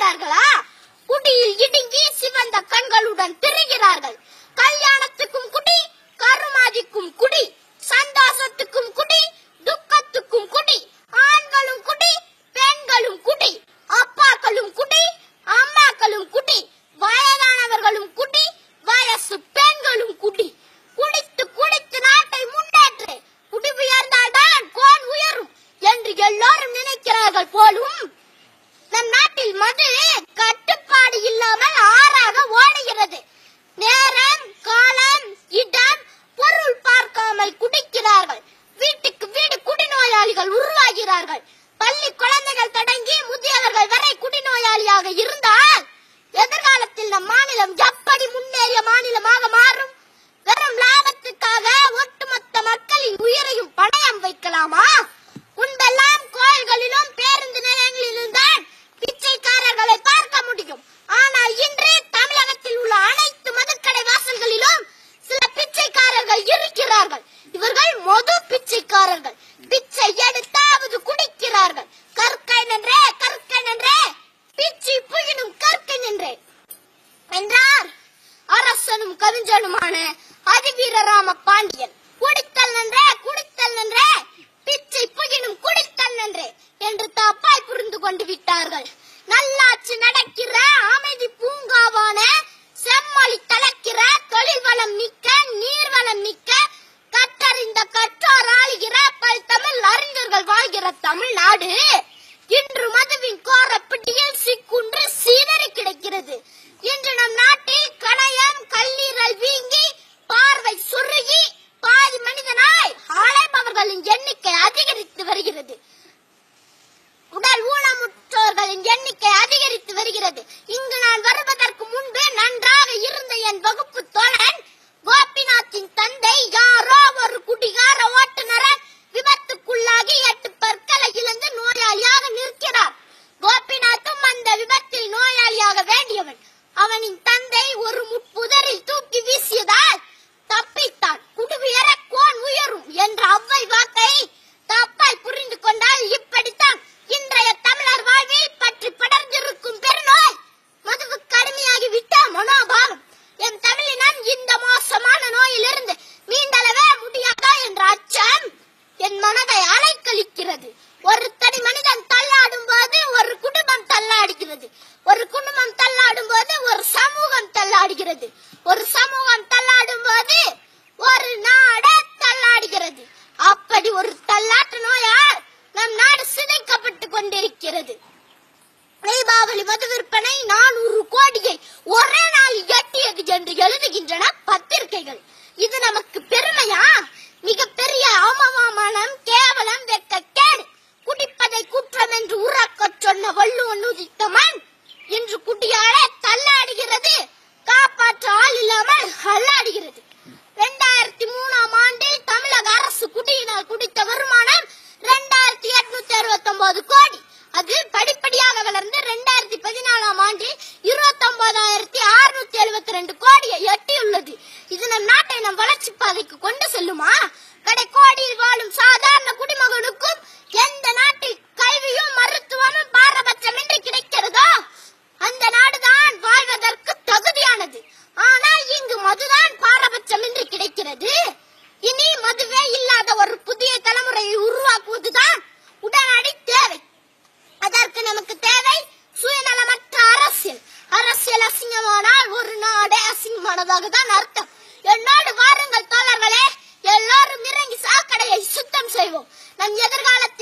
இருக்கிறார்களா குடியில் இடுங்கி சிவந்த கண்களுடன் திரிகிறார்கள் கல்யாணத்துக்கும் குடி கருமாதிக்கும் குடி சந்தோஷத்துக்கும் குடி துக்கத்துக்கும் குடி ஆண்களும் குடி பெண்களும் குடி அப்பாக்களும் குடி அம்மாக்களும் குடி வயதானவர்களும் குடி வயசு பெண்களும் குடி குடித்து குடித்து நாட்டை முன்னேற்று குடி உயர்ந்தால்தான் கோன் உயரும் என்று எல்லாரும் நினைக்கிறார்கள் போலும் நம் நாட்டில் மது கட்டுப்பாடு இல்லாமல் ஆறாக ஓடுகிறது நேரம் காலம் இடம் பொருள் பார்க்காமல் குடிக்கிறார்கள் வீட்டுக்கு வீடு குடிநோயாளிகள் உருவாகிறார்கள் பள்ளி குழந்தைகள் தொடங்கி முதியவர்கள் வரை குடிநோயாளியாக இருந்தால் எதிர்காலத்தில் நம் மாநிலம் எப்படி முன்னேறிய மாநிலமாக மாறும் வெறும் லாபத்துக்காக ஒட்டுமொத்த மக்களின் உயிரையும் பணயம் வைக்கலாமா முன்பெல்லாம் கோயில்களிலும் பேருந்து நிலையங்களிலும் தான் பிச்சைக்காரர்களை பார்க்க முடியும் ஆனால் இன்று தமிழகத்தில் உள்ள அனைத்து மதுக்கடை வாசல்களிலும் சில பிச்சைக்காரர்கள் இருக்கிறார்கள் இவர்கள் மது பிச்சைக்காரர்கள் பிச்சை எடுத்தாவது குடிக்கிறார்கள் கற்கை நின்றே கற்கை நின்றே பிச்சை புயினும் கற்கை நின்றே என்றார் அரசனும் கவிஞனுமான அதிவீரராம பாண்டியன் குடித்தல் நன்றே குடித்தல் நன்றே பிச்சை புகினும் குடித்தல் நன்றே என்று தப்பாய் புரிந்து கொண்டு விட்டார்கள் நல்லாட்சி நடக்கிற அமைதி பூங்காவான செம்மொழி தளக்கிற தொழில் வளம் மிக்க நீர்வளம் மிக்க கற்றறிந்த கற்றார் ஆளுகிற பல் தமிழ் அறிஞர்கள் வாழ்கிற தமிழ்நாடு இன்று மதுவின் கோர பிடியில் சிக்குன்று சீதறி கிடக்கிறது இன்று நம் நாட்டில் கணையம் கல்லீரல் வீங்கி பார்வை சுருகி பாதி மனிதனாய் அலைபவர்களின் எண்ணிக்கை அதிகரித்து வருகிறது உடல் ஊனமுற்றோர்களின் எண்ணிக்கை அதிகரித்து வருகிறது இங்கு நான் வருவதற்கு முன்பு நன்றாக இருந்த என் வகுப்பு தோழன் கோபிநாத்தின் தந்தை யாரோ ஒரு குடிகார ஓட்டுநரன் விபத்துக்குள்ளாகி எட்டு பற்களை இழந்து நோயாளியாக நிற்கிறார் கோபிநாத்தும் அந்த விபத்தில் நோயாளியாக வேண்டியவன் அவனின் தந்தை ஒரு முட்புதரில் தூக்கி வீசியதால் தப்பித்தான் குடுவியர கோன் உயரும் என்ற அவ்வை வாக்கை தப்பாய் புரிந்து கொண்டால் இப்படித்தான் இன்றைய தமிழர் வாழ்வில் பற்றி படர்ந்திருக்கும் பெருநோய் மதுவு கடுமையாகி விட்ட மனோபாவம் என் தமிழினம் இந்த மோசமான நோயிலிருந்து மீண்டளவே முடியாதா என்ற அச்சம் என் மனதை அலைக்கழிக்கிறது ஒரு தனி மனிதன் தள்ளாடும் போது ஒரு குடும்பம் தள்ளாடுகிறது ஒரு குடும்பம் தள்ளாடும் போது ஒரு சமூகம் தள்ளாடுகிறது ஒரு சமூகம் தள்ளாடும் போது ஒரு நாடு தள்ளாடுகிறது அப்படி ஒரு தள்ளாட்டு நோயால் நம் நாடு சிதைக்கப்பட்டு கொண்டிருக்கிறது தீபாவளி மது விற்பனை நானூறு கோடியை ஒரே நாள் எட்டியது என்று எழுதுகின்றன பத்திரிகைகள் இது நமக்கு பெருமையா மிகப்பெரிய அவமானம் கேவலம் வெட்கக்கேடு குடிப்பதை குற்றம் என்று உறக்கச் சொன்ன வள்ளுவன் உதித்த மண் இன்று குடியார தள்ளாடுகிறது காப்பாற்ற ஆள் இல்லாமல் அல்லாடுகிறது இரண்டாயிரத்தி மூணாம் ஆண்டில் தமிழக அரசு குடியினால் குடித்த வருமானம் இரண்டாயிரத்தி எட்நூத்தி அறுபத்தி ஒன்பது கோடி அது படிப்படியாக வளர்ந்து இரண்டாயிரத்தி பதினாலாம் ஆண்டில் இருபத்தி ஒன்பதாயிரத்தி அறுநூத்தி எழுபத்தி ரெண்டு கோடியை எட்டியுள்ளது இது நம் நாட்டை நம் வளர்ச்சி பாதைக்கு கொண்டு செல்லுமா கடைக்கோடியில் வாழும் சாதாரண குடிமகனுக்கும் எந்த நாட்டில் கல்வியும் மருத்துவமும் பாரபட்சமின்றி கிடைக்கிறதோ அந்த நாடுதான் வாழ்வதற்கு தகுதியானது ஆனால் இங்கு மதுதான் பாரபட்சமின்றி கிடைக்கிறது இனி மதுவே இல்லாத ஒரு புதிய தலைமுறையை உருவாக்குவதுதான் உடனடி தேவை அதற்கு நமக்கு தேவை சுயநலமற்ற அரசியல் அரசியல் அசிங்கமானால் ஒரு நாடே அசிங்கமானதாக தான் அர்த்தம் என்னோடு வாருங்கள் தோழர்களே எல்லாரும் இறங்கி சாக்கடையை சுத்தம் செய்வோம் நம் எதிர்கால